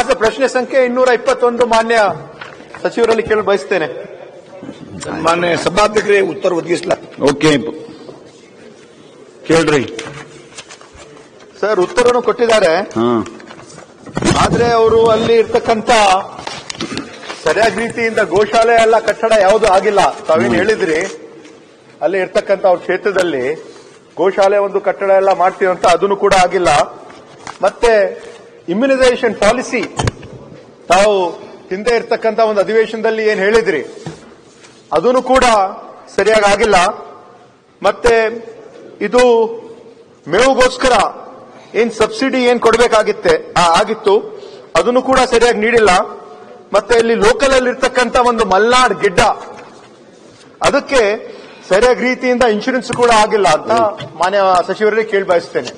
ಆದ್ರೆ ಪ್ರಶ್ನೆ ಸಂಖ್ಯೆ ಇನ್ನೂರ ಇಪ್ಪತ್ತೊಂದು ಮಾನ್ಯ ಸಚಿವರಲ್ಲಿ ಕೇಳಿ ಬಯಸ್ತೇನೆ ಮಾನ್ಯ ಸಭಾಧ್ಯಕ್ಷರೇ ಉತ್ತರ ಒದಗಿಸ್ಲಾ ಓಕೆ ಕೇಳ್ರಿ ಸರ್ ಉತ್ತರವನ್ನು ಕೊಟ್ಟಿದ್ದಾರೆ ಹಾ ಆದ್ರೆ ಅವರು ಅಲ್ಲಿ ಇರ್ತಕ್ಕಂತ ಸರಿಯಾದ ರೀತಿಯಿಂದ ಗೋಶಾಲೆ ಎಲ್ಲ ಕಟ್ಟಡ ಯಾವುದು ಆಗಿಲ್ಲ ತಾವೇನು ಹೇಳಿದ್ರಿ ಅಲ್ಲಿ ಇರ್ತಕ್ಕಂತ ಅವ್ರ ಕ್ಷೇತ್ರದಲ್ಲಿ ಗೋಶಾಲೆ ಒಂದು ಕಟ್ಟಡ ಎಲ್ಲ ಮಾಡ್ತೀವಿ ಅಂತ ಅದನ್ನು ಕೂಡ ಆಗಿಲ್ಲ ಮತ್ತೆ ಇಮ್ಯುನೈಸೇಷನ್ ಪಾಲಿಸಿ ತಾವು ಹಿಂದೆ ಇರ್ತಕ್ಕಂತ ಒಂದು ಅಧಿವೇಶನದಲ್ಲಿ ಏನ್ ಹೇಳಿದ್ರಿ ಅದನ್ನು ಕೂಡ ಸರಿಯಾಗಿ ಆಗಿಲ್ಲ ಮತ್ತೆ ಇದು ಮೇವುಗೋಸ್ಕರ ಏನ್ ಸಬ್ಸಿಡಿ ಏನ್ ಕೊಡಬೇಕಾಗಿತ್ತೆ ಆಗಿತ್ತು ಅದನ್ನು ಕೂಡ ಸರಿಯಾಗಿ ನೀಡಿಲ್ಲ ಮತ್ತೆ ಇಲ್ಲಿ ಲೋಕಲ್ ಅಲ್ಲಿ ಇರ್ತಕ್ಕಂತ ಒಂದು ಮಲ್ನಾಡ್ ಗಿಡ್ಡ ಅದಕ್ಕೆ ಸರಿಯಾಗಿ ರೀತಿಯಿಂದ ಇನ್ಶೂರೆನ್ಸ್ ಕೂಡ ಆಗಿಲ್ಲ ಅಂತ ಮಾನ್ಯ ಸಚಿವರಲ್ಲಿ ಕೇಳಿ ಬಯಸ್ತೇನೆ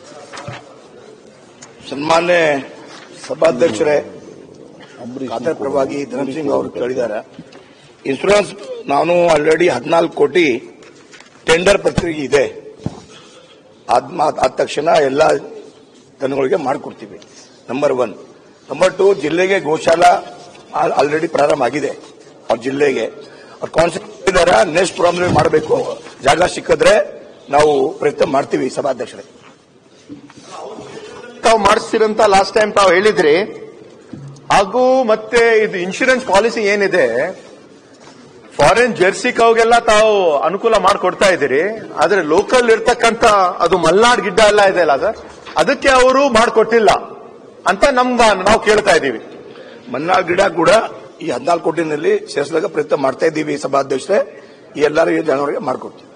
ಸನ್ಮಾನ್ಯ ಸಭಾಧ್ಯಕ್ಷರೇ ಖಾತೆ ಪರವಾಗಿ ಧನಂಜಯ ಸಿಂಗ್ ಅವರು ಕೇಳಿದ್ದಾರೆ ಇನ್ಶೂರೆನ್ಸ್ ನಾನು ಆಲ್ರೆಡಿ ಹದಿನಾಲ್ಕು ಕೋಟಿ ಟೆಂಡರ್ ಪ್ರಕ್ರಿಯೆ ಇದೆ ಆದ್ ಮಾತ್- ಆದ ತಕ್ಷಣ ಎಲ್ಲ ದನಗಳಿಗೆ ಮಾಡಿಕೊಡ್ತೀವಿ ನಂಬರ್ ಒನ್ ನಂಬರ್ ಟು ಜಿಲ್ಲೆಗೆ ಗೋಶಾಲಾ ಆಲ್ರೆಡಿ ಪ್ರಾರಂಭ ಆಗಿದೆ ಅವ್ರ ಜಿಲ್ಲೆಗೆ ಅವ್ರ ಕಾನ್ಸೆಪ್ಟ್ ಇದ್ದಾರೆ ನೆಕ್ಸ್ಟ್ ಪ್ರಾಬ್ಲಮ್ ಮಾಡಬೇಕು ಜಾಗ ಸಿಕ್ಕಿದ್ರೆ ನಾವು ಪ್ರಯತ್ನ ಮಾಡ್ತೀವಿ ಸಭಾಧ್ಯಕ್ಷರೇ ತಾವು ಮಾಡಿಸ್ತೀರಂತ ಲಾಸ್ಟ್ ಟೈಮ್ ತಾವು ಹೇಳಿದ್ರಿ ಹಾಗೂ ಮತ್ತೆ ಇದು ಇನ್ಶೂರೆನ್ಸ್ ಪಾಲಿಸಿ ಏನಿದೆ ಫಾರಿನ್ ಜೆರ್ಸಿ ಕೌಗೆಲ್ಲ ತಾವು ಅನುಕೂಲ ಮಾಡಿಕೊಡ್ತಾ ಇದ್ದೀರಿ ಆದ್ರೆ ಲೋಕಲ್ ಇರ್ತಕ್ಕಂತ ಅದು ಮಲ್ನಾಡ್ ಗಿಡ್ಡ ಎಲ್ಲ ಇದೆ ಅಲ್ಲ ಸರ್ ಅದಕ್ಕೆ ಅವರು ಮಾಡಿಕೊಟ್ಟಿಲ್ಲ ಅಂತ ನಮ್ಗ ನಾವು ಕೇಳ್ತಾ ಇದ್ದೀವಿ ಮನ್ನಾಳ್ ಗಿಡ ಕೂಡ ಈ ಹದಿನಾಲ್ಕು ಕೋಟಿನಲ್ಲಿ ಸೇರಿಸಿದಾಗ ಪ್ರಯತ್ನ ಮಾಡ್ತಾ ಇದ್ದೀವಿ ಸಭಾಧ್ಯಕ್ಷರೇ ಈ ಎಲ್ಲರಿಗೂ ಜನರಿಗೆ ಮಾಡ್ಕೊಡ್ತೀವಿ